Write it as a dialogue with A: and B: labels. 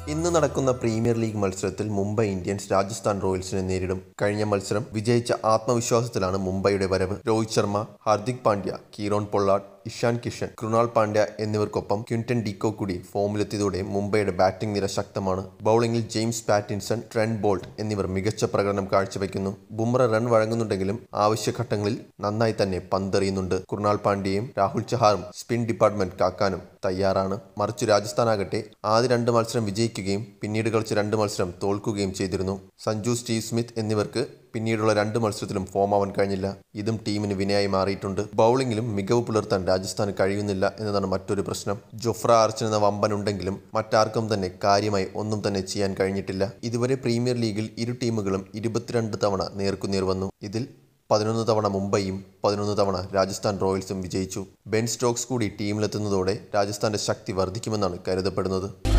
A: ഇന്ന് നടക്കുന്ന premier league മത്സരത്തിൽ മുംബൈ ഇന്ത്യൻസ് രാജസ്ഥാൻ റോയൽസിനെ നേരിടും കഴിഞ്ഞ മത്സരം വിജയിച്ച ആത്മവിശ്വാസത്തിലാണ് മുംബൈയുടെ വരവ് രോഹിത് ശർമ്മ ഹാർദിക് പാണ്ഡ്യ കീറോൺ പൊള്ളാഡ് ഇഷാൻ കിഷൻ കൃണാൾ പാണ്ഡ്യ എന്നിവർക്കൊപ്പം ക്വിന്റൻ ഡിക്കോ കൂടി ഫോമിലെത്തിയതോടെ മുംബൈയുടെ ബാറ്റിംഗ് നിര ശക്തമാണ് ബൌളിംഗിൽ ജെയിംസ് പാറ്റിൻസൺ ട്രെൻഡ് ബോൾട്ട് എന്നിവർ മികച്ച പ്രകടനം കാഴ്ചവെക്കുന്നു ബുംറ റൺ വഴങ്ങുന്നുണ്ടെങ്കിലും ആവശ്യഘട്ടങ്ങളിൽ നന്നായി തന്നെ പന്തെറിയുന്നുണ്ട് കൃണാൾ പാണ്ഡ്യയും രാഹുൽ ചഹാറും സ്പിൻ ഡിപ്പാർട്ട്മെന്റ് കാക്കാനും തയ്യാറാണ് മറിച്ച് രാജസ്ഥാനാകട്ടെ ആദ്യ രണ്ട് മത്സരം വിജയിക്കുകയും പിന്നീട് കളിച്ച രണ്ട് മത്സരം തോൽക്കുകയും ചെയ്തിരുന്നു സഞ്ജു സ്റ്റീവ് സ്മിത്ത് എന്നിവർക്ക് പിന്നീടുള്ള രണ്ട് മത്സരത്തിലും ഫോം ആവാൻ കഴിഞ്ഞില്ല ഇതും ടീമിന് വിനയായി മാറിയിട്ടുണ്ട് ബൗളിംഗിലും മികവ് പുലർത്താൻ രാജസ്ഥാന് കഴിയുന്നില്ല എന്നതാണ് മറ്റൊരു പ്രശ്നം ജൊഫ്ര ആർച്ചൻ എന്ന വമ്പൻ ഉണ്ടെങ്കിലും മറ്റാർക്കും തന്നെ കാര്യമായി ഒന്നും തന്നെ ചെയ്യാൻ കഴിഞ്ഞിട്ടില്ല ഇതുവരെ പ്രീമിയർ ലീഗിൽ ഇരു ടീമുകളും ഇരുപത്തിരണ്ട് തവണ നേർക്കുനേർ വന്നു ഇതിൽ പതിനൊന്ന് തവണ മുംബൈയും പതിനൊന്ന് തവണ രാജസ്ഥാൻ റോയൽസും വിജയിച്ചു ബെൻ സ്റ്റോക്സ് കൂടി ടീമിലെത്തുന്നതോടെ രാജസ്ഥാന്റെ ശക്തി വർദ്ധിക്കുമെന്നാണ് കരുതപ്പെടുന്നത്